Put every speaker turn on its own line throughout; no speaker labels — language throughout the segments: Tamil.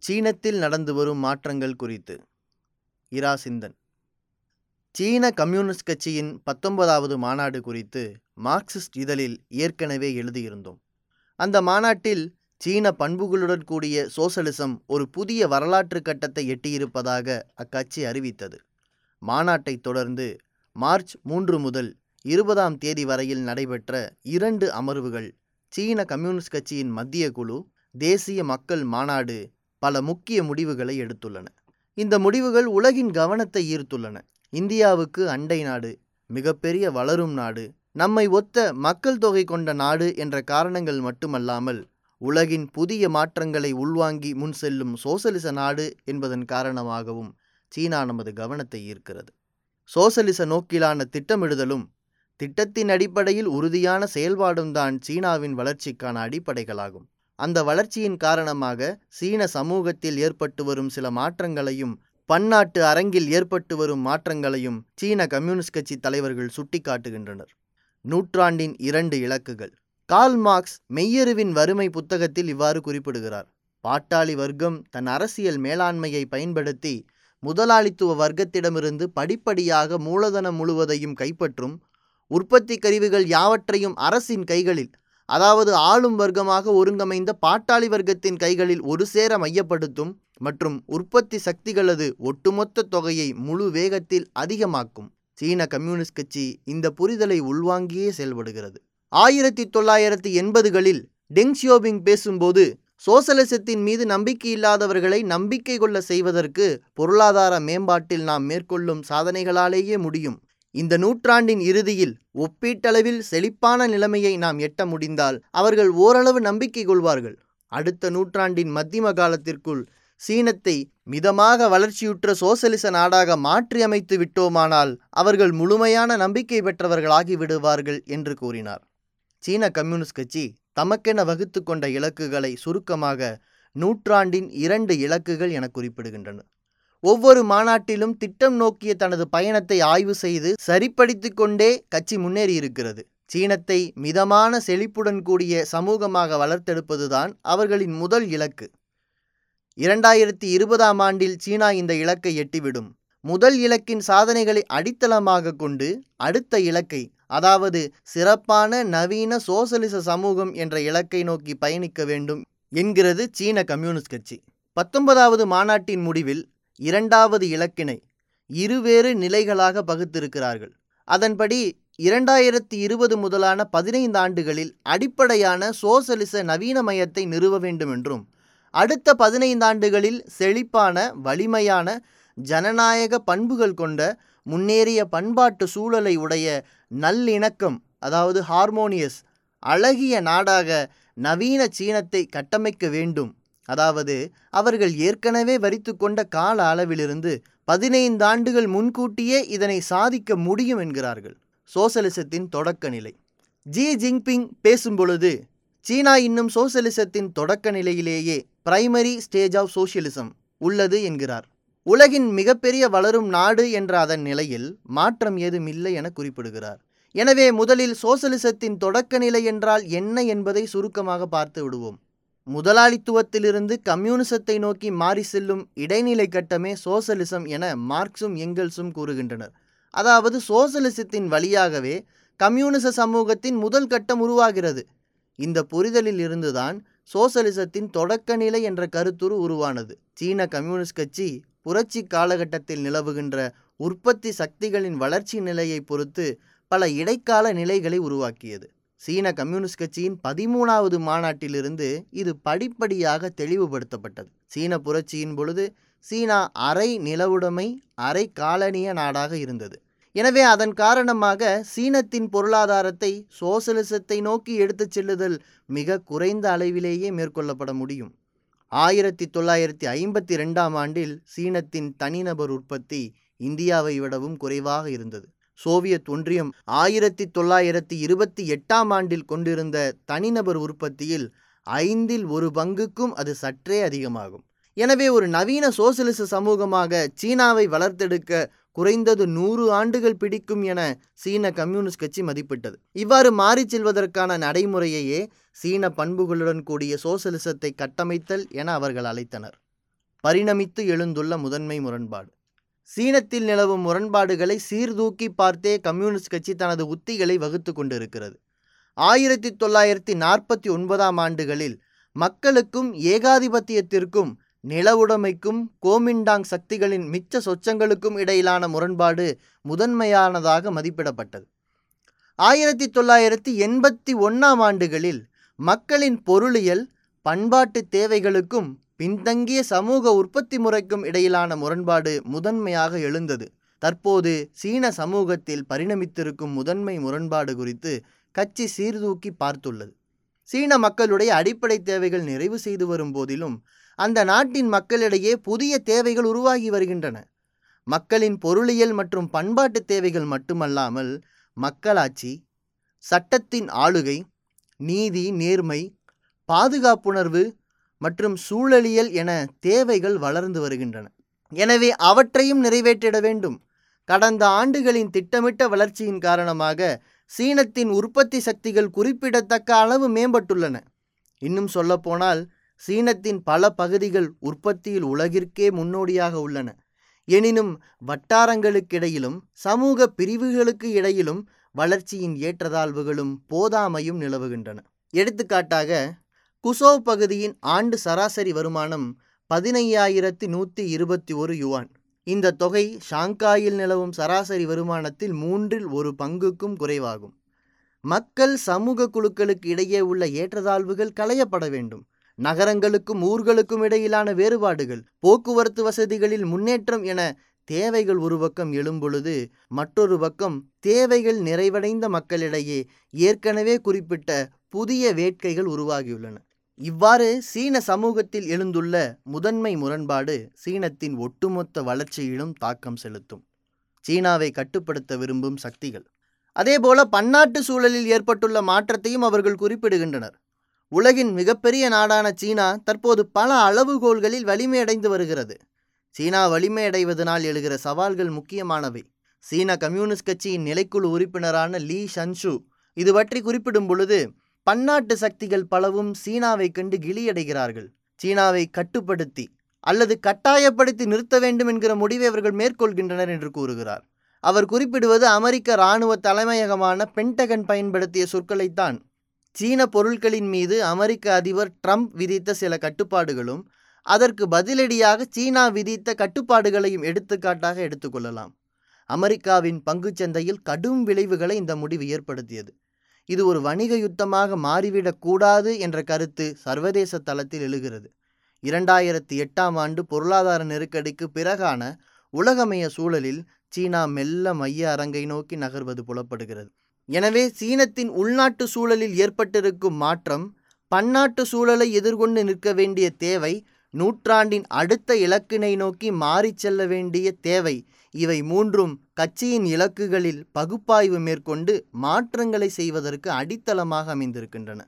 சீனத்தில் நடந்து வரும் மாற்றங்கள் குறித்து இரா சிந்தன் சீன கம்யூனிஸ்ட் கட்சியின் பத்தொன்பதாவது மாநாடு குறித்து மார்க்சிஸ்ட் இதழில் ஏற்கனவே எழுதியிருந்தோம் அந்த மாநாட்டில் சீன பண்புகளுடன் கூடிய சோசலிசம் ஒரு புதிய வரலாற்று கட்டத்தை எட்டியிருப்பதாக அக்கட்சி அறிவித்தது மாநாட்டைத் தொடர்ந்து மார்ச் மூன்று முதல் இருபதாம் தேதி வரையில் நடைபெற்ற இரண்டு அமர்வுகள் சீன கம்யூனிஸ்ட் கட்சியின் மத்திய குழு தேசிய மக்கள் மாநாடு பல முக்கிய முடிவுகளை எடுத்துள்ளன இந்த முடிவுகள் உலகின் கவனத்தை ஈர்த்துள்ளன இந்தியாவுக்கு அண்டை நாடு மிகப்பெரிய வளரும் நாடு நம்மை ஒத்த மக்கள் தொகை கொண்ட நாடு என்ற காரணங்கள் மட்டுமல்லாமல் உலகின் புதிய மாற்றங்களை உள்வாங்கி முன் செல்லும் சோசலிச நாடு என்பதன் காரணமாகவும் சீனா நமது கவனத்தை ஈர்க்கிறது சோசலிச நோக்கிலான திட்டமிடுதலும் திட்டத்தின் அடிப்படையில் உறுதியான செயல்பாடும் தான் சீனாவின் வளர்ச்சிக்கான அடிப்படைகளாகும் அந்த வளர்ச்சியின் காரணமாக சீன சமூகத்தில் ஏற்பட்டு வரும் சில மாற்றங்களையும் பன்னாட்டு அரங்கில் ஏற்பட்டு வரும் மாற்றங்களையும் சீன கம்யூனிஸ்ட் கட்சி தலைவர்கள் சுட்டிக்காட்டுகின்றனர் நூற்றாண்டின் இரண்டு இலக்குகள் கால் மார்க்ஸ் மெய்யறிவின் வறுமை புத்தகத்தில் இவ்வாறு குறிப்பிடுகிறார் பாட்டாளி வர்க்கம் தன் அரசியல் மேலாண்மையை பயன்படுத்தி முதலாளித்துவ வர்க்கத்திடமிருந்து படிப்படியாக மூலதனம் முழுவதையும் கைப்பற்றும் உற்பத்தி கருவிகள் யாவற்றையும் அரசின் கைகளில் அதாவது ஆளும் வர்க்கமாக ஒருங்கமைந்த பாட்டாளி வர்க்கத்தின் கைகளில் ஒரு சேர மையப்படுத்தும் மற்றும் உற்பத்தி சக்திகளது ஒட்டுமொத்த தொகையை முழு வேகத்தில் அதிகமாக்கும் சீன கம்யூனிஸ்ட் கட்சி இந்த புரிதலை உள்வாங்கியே செயல்படுகிறது ஆயிரத்தி தொள்ளாயிரத்தி எண்பதுகளில் டெங் ஷியோபிங் பேசும்போது சோசலிசத்தின் மீது நம்பிக்கையில்லாதவர்களை நம்பிக்கை கொள்ள செய்வதற்கு பொருளாதார மேம்பாட்டில் நாம் மேற்கொள்ளும் சாதனைகளாலேயே முடியும் இந்த நூற்றாண்டின் இறுதியில் ஒப்பீட்டளவில் செழிப்பான நிலைமையை நாம் எட்ட முடிந்தால் அவர்கள் ஓரளவு நம்பிக்கை கொள்வார்கள் அடுத்த நூற்றாண்டின் மத்தியம காலத்திற்குள் சீனத்தை மிதமாக வளர்ச்சியுற்ற சோசலிச நாடாக மாற்றியமைத்து விட்டோமானால் அவர்கள் முழுமையான நம்பிக்கை பெற்றவர்களாகி விடுவார்கள் என்று கூறினார் சீன கம்யூனிஸ்ட் கட்சி தமக்கென வகுத்து கொண்ட இலக்குகளை சுருக்கமாக நூற்றாண்டின் இரண்டு இலக்குகள் என குறிப்பிடுகின்றன ஒவ்வொரு மாநாட்டிலும் திட்டம் நோக்கிய தனது பயணத்தை ஆய்வு செய்து சரிப்படுத்தி கொண்டே கட்சி முன்னேறியிருக்கிறது சீனத்தை மிதமான செழிப்புடன் கூடிய சமூகமாக வளர்த்தெடுப்பதுதான் அவர்களின் முதல் இலக்கு இரண்டாயிரத்தி இருபதாம் ஆண்டில் சீனா இந்த இலக்கை எட்டிவிடும் முதல் இலக்கின் சாதனைகளை அடித்தளமாக கொண்டு அடுத்த இலக்கை அதாவது சிறப்பான நவீன சோசலிச சமூகம் என்ற இலக்கை நோக்கி பயணிக்க வேண்டும் என்கிறது சீன கம்யூனிஸ்ட் கட்சி பத்தொன்பதாவது மாநாட்டின் முடிவில் இரண்டாவது இலக்கினை இருவேறு நிலைகளாக பகுத்திருக்கிறார்கள் அதன்படி இரண்டாயிரத்தி இருபது முதலான பதினைந்து ஆண்டுகளில் அடிப்படையான சோசலிச நவீனமயத்தை நிறுவ வேண்டும் என்றும் அடுத்த பதினைந்து ஆண்டுகளில் செழிப்பான வலிமையான ஜனநாயக பண்புகள் கொண்ட முன்னேறிய பண்பாட்டு சூழலை உடைய நல்லிணக்கம் அதாவது ஹார்மோனியஸ் அழகிய நாடாக நவீன சீனத்தை கட்டமைக்க வேண்டும் அதாவது அவர்கள் ஏற்கனவே வரித்து கொண்ட கால அளவிலிருந்து பதினைந்து ஆண்டுகள் முன்கூட்டியே இதனை சாதிக்க முடியும் என்கிறார்கள் சோசலிசத்தின் தொடக்க நிலை ஜி ஜின்பிங் பேசும்பொழுது சீனா இன்னும் சோசலிசத்தின் தொடக்க நிலையிலேயே பிரைமரி ஸ்டேஜ் ஆஃப் சோசியலிசம் உள்ளது என்கிறார் உலகின் மிகப்பெரிய வளரும் நாடு என்ற அதன் நிலையில் மாற்றம் ஏதும் இல்லை என குறிப்பிடுகிறார் எனவே முதலில் சோசலிசத்தின் தொடக்க நிலை என்றால் என்ன என்பதை சுருக்கமாக பார்த்து விடுவோம் முதலாளித்துவத்திலிருந்து கம்யூனிசத்தை நோக்கி மாறி செல்லும் இடைநிலை கட்டமே சோசலிசம் என மார்க்சும் எங்கெல்ஸும் கூறுகின்றனர் அதாவது சோசலிசத்தின் வழியாகவே கம்யூனிச சமூகத்தின் முதல் கட்டம் உருவாகிறது இந்த புரிதலில் இருந்துதான் சோசலிசத்தின் தொடக்க நிலை என்ற கருத்துரு உருவானது சீன கம்யூனிஸ்ட் கட்சி புரட்சி காலகட்டத்தில் நிலவுகின்ற உற்பத்தி சக்திகளின் வளர்ச்சி நிலையை பொறுத்து பல இடைக்கால நிலைகளை உருவாக்கியது சீன கம்யூனிஸ்ட் கட்சியின் பதிமூணாவது மாநாட்டிலிருந்து இது படிப்படியாக தெளிவுபடுத்தப்பட்டது சீன புரட்சியின் பொழுது சீனா அரை நிலவுடைமை அரை காலனிய நாடாக இருந்தது எனவே அதன் காரணமாக சீனத்தின் பொருளாதாரத்தை சோசலிசத்தை நோக்கி எடுத்துச் செல்லுதல் மிக குறைந்த அளவிலேயே மேற்கொள்ளப்பட முடியும் ஆயிரத்தி தொள்ளாயிரத்தி ஐம்பத்தி ரெண்டாம் ஆண்டில் சீனத்தின் தனிநபர் உற்பத்தி இந்தியாவை விடவும் குறைவாக இருந்தது சோவியத் ஒன்றியம் ஆயிரத்தி தொள்ளாயிரத்தி இருபத்தி எட்டாம் ஆண்டில் கொண்டிருந்த தனிநபர் உற்பத்தியில் ஐந்தில் ஒரு பங்குக்கும் அது சற்றே அதிகமாகும் எனவே ஒரு நவீன சோசலிச சமூகமாக சீனாவை வளர்த்தெடுக்க குறைந்தது நூறு ஆண்டுகள் பிடிக்கும் என சீன கம்யூனிஸ்ட் கட்சி மதிப்பிட்டது இவ்வாறு மாறிச் செல்வதற்கான நடைமுறையையே சீன பண்புகளுடன் கூடிய சோசலிசத்தை கட்டமைத்தல் என அவர்கள் அழைத்தனர் பரிணமித்து எழுந்துள்ள முதன்மை முரண்பாடு சீனத்தில் நிலவும் முரண்பாடுகளை சீர்தூக்கி பார்த்தே கம்யூனிஸ்ட் கட்சி தனது உத்திகளை வகுத்து கொண்டிருக்கிறது ஆயிரத்தி தொள்ளாயிரத்தி நாற்பத்தி ஒன்பதாம் ஆண்டுகளில் மக்களுக்கும் ஏகாதிபத்தியத்திற்கும் நிலவுடைமைக்கும் கோமிண்டாங் சக்திகளின் மிச்ச சொச்சங்களுக்கும் இடையிலான முரண்பாடு முதன்மையானதாக மதிப்பிடப்பட்டது ஆயிரத்தி தொள்ளாயிரத்தி எண்பத்தி ஒன்றாம் ஆண்டுகளில் மக்களின் பொருளியல் பண்பாட்டு தேவைகளுக்கும் பின்தங்கிய சமூக உற்பத்தி முறைக்கும் இடையிலான முரண்பாடு முதன்மையாக எழுந்தது தற்போது சீன சமூகத்தில் பரிணமித்திருக்கும் முதன்மை முரண்பாடு குறித்து கட்சி சீர்தூக்கி பார்த்துள்ளது சீன மக்களுடைய அடிப்படை தேவைகள் நிறைவு செய்து வரும் போதிலும் அந்த நாட்டின் மக்களிடையே புதிய தேவைகள் உருவாகி வருகின்றன மக்களின் பொருளியல் மற்றும் பண்பாட்டு தேவைகள் மட்டுமல்லாமல் மக்களாட்சி சட்டத்தின் ஆளுகை நீதி நேர்மை பாதுகாப்புணர்வு மற்றும் சூழலியல் என தேவைகள் வளர்ந்து வருகின்றன எனவே அவற்றையும் நிறைவேற்றிட வேண்டும் கடந்த ஆண்டுகளின் திட்டமிட்ட வளர்ச்சியின் காரணமாக சீனத்தின் உற்பத்தி சக்திகள் குறிப்பிடத்தக்க அளவு மேம்பட்டுள்ளன இன்னும் சொல்லப்போனால் சீனத்தின் பல பகுதிகள் உற்பத்தியில் உலகிற்கே முன்னோடியாக உள்ளன எனினும் வட்டாரங்களுக்கிடையிலும் சமூக பிரிவுகளுக்கு இடையிலும் வளர்ச்சியின் ஏற்றதாழ்வுகளும் போதாமையும் நிலவுகின்றன எடுத்துக்காட்டாக குசோவ் பகுதியின் ஆண்டு சராசரி வருமானம் பதினையாயிரத்தி நூற்றி இருபத்தி ஒரு யுவான் இந்த தொகை ஷாங்காயில் நிலவும் சராசரி வருமானத்தில் மூன்றில் ஒரு பங்குக்கும் குறைவாகும் மக்கள் சமூக குழுக்களுக்கு இடையே உள்ள ஏற்றத்தாழ்வுகள் களையப்பட வேண்டும் நகரங்களுக்கும் ஊர்களுக்கும் இடையிலான வேறுபாடுகள் போக்குவரத்து வசதிகளில் முன்னேற்றம் என தேவைகள் ஒரு பக்கம் எழும்பொழுது மற்றொரு பக்கம் தேவைகள் நிறைவடைந்த மக்களிடையே ஏற்கனவே குறிப்பிட்ட புதிய வேட்கைகள் உருவாகியுள்ளன இவ்வாறு சீன சமூகத்தில் எழுந்துள்ள முதன்மை முரண்பாடு சீனத்தின் ஒட்டுமொத்த வளர்ச்சியிலும் தாக்கம் செலுத்தும் சீனாவை கட்டுப்படுத்த விரும்பும் சக்திகள் அதேபோல பன்னாட்டு சூழலில் ஏற்பட்டுள்ள மாற்றத்தையும் அவர்கள் குறிப்பிடுகின்றனர் உலகின் மிகப்பெரிய நாடான சீனா தற்போது பல அளவுகோல்களில் வலிமையடைந்து வருகிறது சீனா வலிமையடைவதனால் எழுகிற சவால்கள் முக்கியமானவை சீன கம்யூனிஸ்ட் கட்சியின் நிலைக்குழு உறுப்பினரான லீ ஷன்ஷு இது பற்றி குறிப்பிடும் பொழுது பன்னாட்டு சக்திகள் பலவும் சீனாவை கண்டு கிளியடைகிறார்கள் சீனாவை கட்டுப்படுத்தி அல்லது கட்டாயப்படுத்தி நிறுத்த வேண்டும் என்கிற முடிவை அவர்கள் மேற்கொள்கின்றனர் என்று கூறுகிறார் அவர் குறிப்பிடுவது அமெரிக்க இராணுவ தலைமையகமான பென்டகன் பயன்படுத்திய சொற்களைத்தான் சீன பொருட்களின் மீது அமெரிக்க அதிபர் ட்ரம்ப் விதித்த சில கட்டுப்பாடுகளும் அதற்கு பதிலடியாக சீனா விதித்த கட்டுப்பாடுகளையும் எடுத்துக்காட்டாக எடுத்துக்கொள்ளலாம் அமெரிக்காவின் பங்குச்சந்தையில் கடும் விளைவுகளை இந்த முடிவு ஏற்படுத்தியது இது ஒரு வணிக யுத்தமாக மாறிவிடக்கூடாது என்ற கருத்து சர்வதேச தளத்தில் எழுகிறது இரண்டாயிரத்தி எட்டாம் ஆண்டு பொருளாதார நெருக்கடிக்கு பிறகான உலகமய சூழலில் சீனா மெல்ல மைய அரங்கை நோக்கி நகர்வது புலப்படுகிறது எனவே சீனத்தின் உள்நாட்டு சூழலில் ஏற்பட்டிருக்கும் மாற்றம் பன்னாட்டு சூழலை எதிர்கொண்டு நிற்க வேண்டிய தேவை நூற்றாண்டின் அடுத்த இலக்கினை நோக்கி மாறிச் செல்ல வேண்டிய தேவை இவை மூன்றும் கட்சியின் இலக்குகளில் பகுப்பாய்வு மேற்கொண்டு மாற்றங்களை செய்வதற்கு அடித்தளமாக அமைந்திருக்கின்றன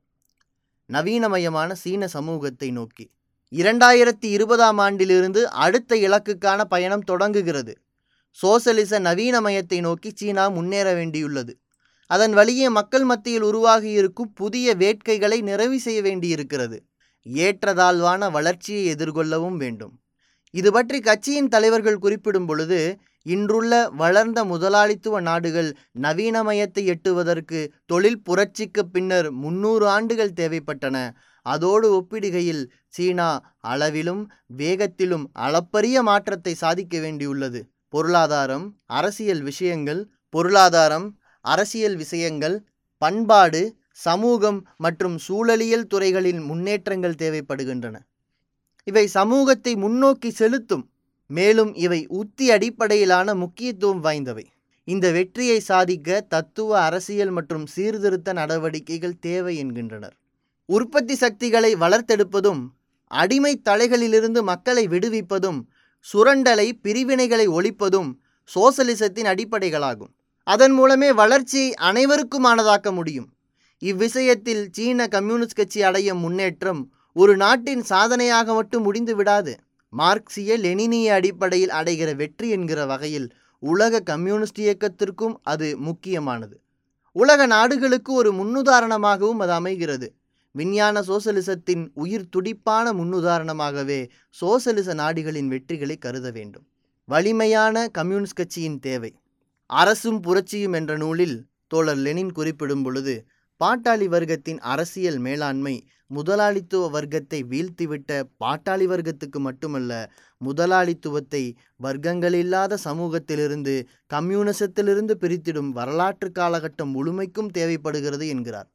நவீனமயமான சீன சமூகத்தை நோக்கி இரண்டாயிரத்தி இருபதாம் ஆண்டிலிருந்து அடுத்த இலக்குக்கான பயணம் தொடங்குகிறது சோசலிச நவீனமயத்தை நோக்கி சீனா முன்னேற வேண்டியுள்ளது அதன் வழியே மக்கள் மத்தியில் உருவாகியிருக்கும் புதிய வேட்கைகளை நிறைவு செய்ய வேண்டியிருக்கிறது ஏற்றதாழ்வான வளர்ச்சியை எதிர்கொள்ளவும் வேண்டும் இது பற்றி கட்சியின் தலைவர்கள் குறிப்பிடும் பொழுது இன்றுள்ள வளர்ந்த முதலாளித்துவ நாடுகள் நவீனமயத்தை எட்டுவதற்கு தொழில் புரட்சிக்கு பின்னர் முன்னூறு ஆண்டுகள் தேவைப்பட்டன அதோடு ஒப்பிடுகையில் சீனா அளவிலும் வேகத்திலும் அளப்பரிய மாற்றத்தை சாதிக்க வேண்டியுள்ளது பொருளாதாரம் அரசியல் விஷயங்கள் பொருளாதாரம் அரசியல் விஷயங்கள் பண்பாடு சமூகம் மற்றும் சூழலியல் துறைகளில் முன்னேற்றங்கள் தேவைப்படுகின்றன இவை சமூகத்தை முன்னோக்கி செலுத்தும் மேலும் இவை உத்தி அடிப்படையிலான முக்கியத்துவம் வாய்ந்தவை இந்த வெற்றியை சாதிக்க தத்துவ அரசியல் மற்றும் சீர்திருத்த நடவடிக்கைகள் தேவை என்கின்றனர் உற்பத்தி சக்திகளை வளர்த்தெடுப்பதும் அடிமை தலைகளிலிருந்து மக்களை விடுவிப்பதும் சுரண்டலை பிரிவினைகளை ஒழிப்பதும் சோசலிசத்தின் அடிப்படைகளாகும் அதன் மூலமே வளர்ச்சியை அனைவருக்குமானதாக்க முடியும் இவ்விஷயத்தில் சீன கம்யூனிஸ்ட் கட்சி அடையும் முன்னேற்றம் ஒரு நாட்டின் சாதனையாக மட்டும் முடிந்து விடாது மார்க்சிய லெனினிய அடிப்படையில் அடைகிற வெற்றி என்கிற வகையில் உலக கம்யூனிஸ்ட் இயக்கத்திற்கும் அது முக்கியமானது உலக நாடுகளுக்கு ஒரு முன்னுதாரணமாகவும் அது அமைகிறது விஞ்ஞான சோசலிசத்தின் உயிர் துடிப்பான முன்னுதாரணமாகவே சோசலிச நாடுகளின் வெற்றிகளை கருத வேண்டும் வலிமையான கம்யூனிஸ்ட் கட்சியின் தேவை அரசும் புரட்சியும் என்ற நூலில் தோழர் லெனின் குறிப்பிடும் பொழுது பாட்டாளி வர்க்கத்தின் அரசியல் மேலாண்மை முதலாளித்துவ வர்க்கத்தை வீழ்த்திவிட்ட பாட்டாளி வர்க்கத்துக்கு மட்டுமல்ல முதலாளித்துவத்தை வர்க்கங்களில்லாத சமூகத்திலிருந்து கம்யூனிசத்திலிருந்து பிரித்திடும் வரலாற்று காலகட்டம் முழுமைக்கும் தேவைப்படுகிறது என்கிறார்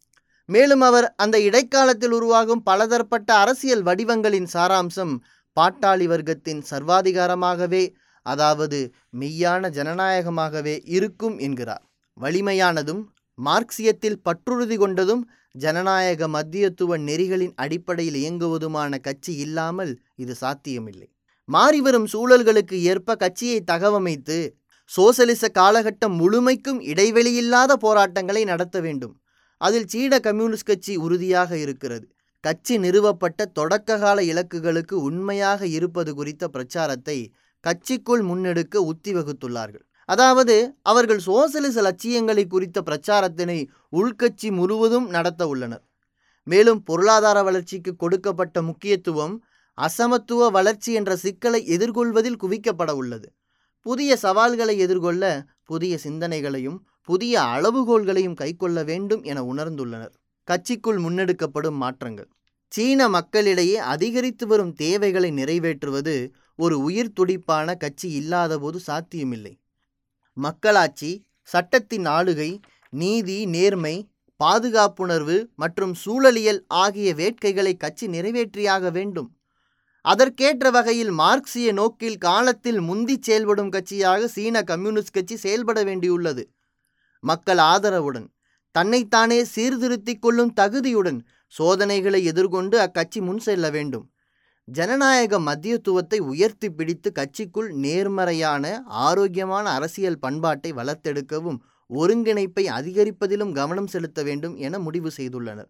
மேலும் அவர் அந்த இடைக்காலத்தில் உருவாகும் பலதரப்பட்ட அரசியல் வடிவங்களின் சாராம்சம் பாட்டாளி வர்க்கத்தின் சர்வாதிகாரமாகவே அதாவது மெய்யான ஜனநாயகமாகவே இருக்கும் என்கிறார் வலிமையானதும் மார்க்சியத்தில் பற்றுறுதி கொண்டதும் ஜனநாயக மத்தியத்துவ நெறிகளின் அடிப்படையில் இயங்குவதுமான கட்சி இல்லாமல் இது சாத்தியமில்லை மாறிவரும் சூழல்களுக்கு ஏற்ப கட்சியை தகவமைத்து சோசலிச காலகட்டம் முழுமைக்கும் இடைவெளியில்லாத போராட்டங்களை நடத்த வேண்டும் அதில் சீன கம்யூனிஸ்ட் கட்சி உறுதியாக இருக்கிறது கட்சி நிறுவப்பட்ட தொடக்ககால இலக்குகளுக்கு உண்மையாக இருப்பது குறித்த பிரச்சாரத்தை கட்சிக்குள் முன்னெடுக்க உத்தி வகுத்துள்ளார்கள் அதாவது அவர்கள் சோசலிச லட்சியங்களை குறித்த பிரச்சாரத்தினை உள்கட்சி முழுவதும் நடத்த உள்ளனர் மேலும் பொருளாதார வளர்ச்சிக்கு கொடுக்கப்பட்ட முக்கியத்துவம் அசமத்துவ வளர்ச்சி என்ற சிக்கலை எதிர்கொள்வதில் குவிக்கப்பட உள்ளது புதிய சவால்களை எதிர்கொள்ள புதிய சிந்தனைகளையும் புதிய அளவுகோல்களையும் கைக்கொள்ள வேண்டும் என உணர்ந்துள்ளனர் கட்சிக்குள் முன்னெடுக்கப்படும் மாற்றங்கள் சீன மக்களிடையே அதிகரித்து வரும் தேவைகளை நிறைவேற்றுவது ஒரு உயிர் துடிப்பான கட்சி இல்லாதபோது சாத்தியமில்லை மக்களாட்சி சட்டத்தின் ஆளுகை நீதி நேர்மை பாதுகாப்புணர்வு மற்றும் சூழலியல் ஆகிய வேட்கைகளை கட்சி நிறைவேற்றியாக வேண்டும் அதற்கேற்ற வகையில் மார்க்சிய நோக்கில் காலத்தில் முந்தி செயல்படும் கட்சியாக சீன கம்யூனிஸ்ட் கட்சி செயல்பட வேண்டியுள்ளது மக்கள் ஆதரவுடன் தன்னைத்தானே சீர்திருத்திக் கொள்ளும் தகுதியுடன் சோதனைகளை எதிர்கொண்டு அக்கட்சி முன் செல்ல வேண்டும் ஜனநாயக மத்தியத்துவத்தை உயர்த்தி பிடித்து கட்சிக்குள் நேர்மறையான ஆரோக்கியமான அரசியல் பண்பாட்டை வளர்த்தெடுக்கவும் ஒருங்கிணைப்பை அதிகரிப்பதிலும் கவனம் செலுத்த வேண்டும் என முடிவு செய்துள்ளனர்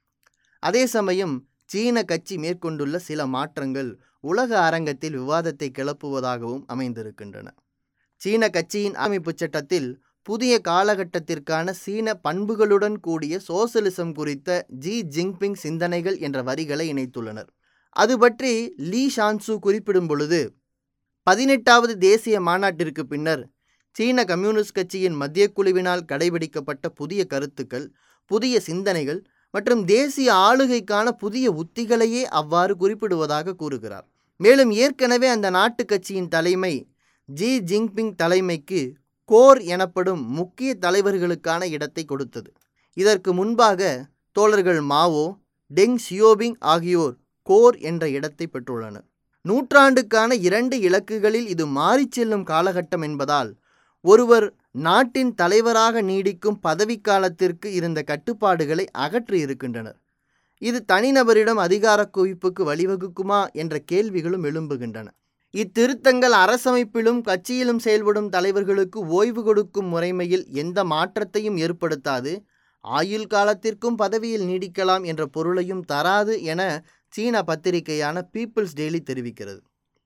அதே சமயம் சீன கட்சி மேற்கொண்டுள்ள சில மாற்றங்கள் உலக அரங்கத்தில் விவாதத்தை கிளப்புவதாகவும் அமைந்திருக்கின்றன சீன கட்சியின் அமைப்பு சட்டத்தில் புதிய காலகட்டத்திற்கான சீன பண்புகளுடன் கூடிய சோசலிசம் குறித்த ஜி ஜிங்பிங் சிந்தனைகள் என்ற வரிகளை இணைத்துள்ளனர் அது பற்றி லீ ஷான்சு குறிப்பிடும் பொழுது பதினெட்டாவது தேசிய மாநாட்டிற்கு பின்னர் சீன கம்யூனிஸ்ட் கட்சியின் மத்திய குழுவினால் கடைபிடிக்கப்பட்ட புதிய கருத்துக்கள் புதிய சிந்தனைகள் மற்றும் தேசிய ஆளுகைக்கான புதிய உத்திகளையே அவ்வாறு குறிப்பிடுவதாக கூறுகிறார் மேலும் ஏற்கனவே அந்த நாட்டு கட்சியின் தலைமை ஜி ஜிங்பிங் தலைமைக்கு கோர் எனப்படும் முக்கிய தலைவர்களுக்கான இடத்தை கொடுத்தது இதற்கு முன்பாக தோழர்கள் மாவோ டெங் சியோபிங் ஆகியோர் கோர் என்ற இடத்தை பெற்றுள்ளனர் நூற்றாண்டுக்கான இரண்டு இலக்குகளில் இது மாறிச் செல்லும் காலகட்டம் என்பதால் ஒருவர் நாட்டின் தலைவராக நீடிக்கும் பதவிக்காலத்திற்கு இருந்த கட்டுப்பாடுகளை அகற்றி இருக்கின்றனர் இது தனிநபரிடம் அதிகார குவிப்புக்கு வழிவகுக்குமா என்ற கேள்விகளும் எழும்புகின்றன இத்திருத்தங்கள் அரசமைப்பிலும் கட்சியிலும் செயல்படும் தலைவர்களுக்கு ஓய்வு கொடுக்கும் முறைமையில் எந்த மாற்றத்தையும் ஏற்படுத்தாது ஆயுள் காலத்திற்கும் பதவியில் நீடிக்கலாம் என்ற பொருளையும் தராது என சீன பத்திரிகையான பீப்புள்ஸ் டெய்லி தெரிவிக்கிறது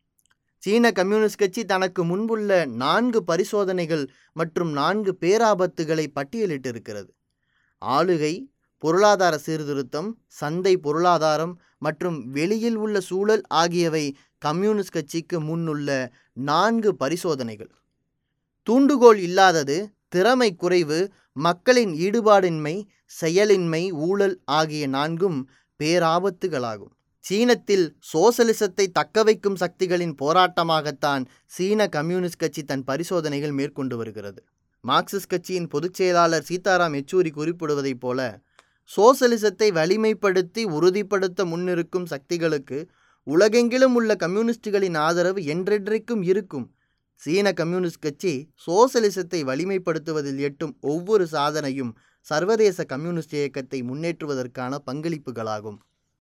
சீன கம்யூனிஸ்ட் கட்சி தனக்கு முன்புள்ள நான்கு பரிசோதனைகள் மற்றும் நான்கு பேராபத்துகளை பட்டியலிட்டிருக்கிறது ஆளுகை பொருளாதார சீர்திருத்தம் சந்தை பொருளாதாரம் மற்றும் வெளியில் உள்ள சூழல் ஆகியவை கம்யூனிஸ்ட் கட்சிக்கு முன்னுள்ள நான்கு பரிசோதனைகள் தூண்டுகோல் இல்லாதது திறமை குறைவு மக்களின் ஈடுபாடின்மை செயலின்மை ஊழல் ஆகிய நான்கும் பேராபத்துகளாகும் சீனத்தில் சோசலிசத்தை தக்கவைக்கும் சக்திகளின் போராட்டமாகத்தான் சீன கம்யூனிஸ்ட் கட்சி தன் பரிசோதனைகள் மேற்கொண்டு வருகிறது மார்க்சிஸ்ட் கட்சியின் பொதுச் செயலாளர் சீதாராம் யெச்சூரி குறிப்பிடுவதைப் போல சோசலிசத்தை வலிமைப்படுத்தி உறுதிப்படுத்த முன்னிருக்கும் சக்திகளுக்கு உலகெங்கிலும் உள்ள கம்யூனிஸ்டுகளின் ஆதரவு என்றென்றைக்கும் இருக்கும் சீன கம்யூனிஸ்ட் கட்சி சோசலிசத்தை வலிமைப்படுத்துவதில் எட்டும் ஒவ்வொரு சாதனையும் சர்வதேச கம்யூனிஸ்ட் இயக்கத்தை முன்னேற்றுவதற்கான பங்களிப்புகளாகும்